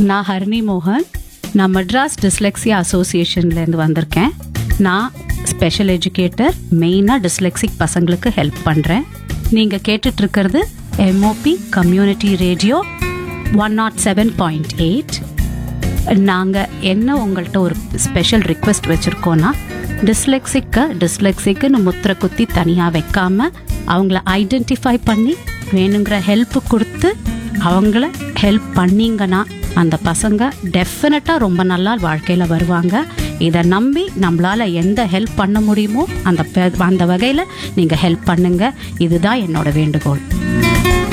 நான் ஹரிணி மோகன் நான் மெட்ராஸ் டிஸ்லெக்ஸியா அசோசியேஷன்லேருந்து வந்திருக்கேன் நான் ஸ்பெஷல் எஜுகேட்டர் மெயினாக டிஸ்லெக்ஸிக் பசங்களுக்கு ஹெல்ப் பண்ணுறேன் நீங்கள் கேட்டுட்ருக்கிறது MOP community radio one nought seven point eight நாங்கள் என்ன உங்கள்கிட்ட ஒரு ஸ்பெஷல் ரிக்வெஸ்ட் வச்சுருக்கோன்னா டிஸ்லெக்ஸிக்கை டிஸ்லெக்ஸிக்குன்னு முத்திரை குத்தி தனியாக வைக்காம அவங்கள ஐடென்டிஃபை பண்ணி வேணுங்கிற ஹெல்ப் கொடுத்து அவங்கள ஹெல்ப் பண்ணீங்கன்னா அந்த பசங்க டெஃபினட்டாக ரொம்ப நல்லா வாழ்க்கையில் வருவாங்க இதை நம்பி நம்மளால் எந்த ஹெல்ப் பண்ண முடியுமோ அந்த பெ- அந்த வகையில் நீங்கள் ஹெல்ப் பண்ணுங்க இதுதான் என்னோட வேண்டுகோள்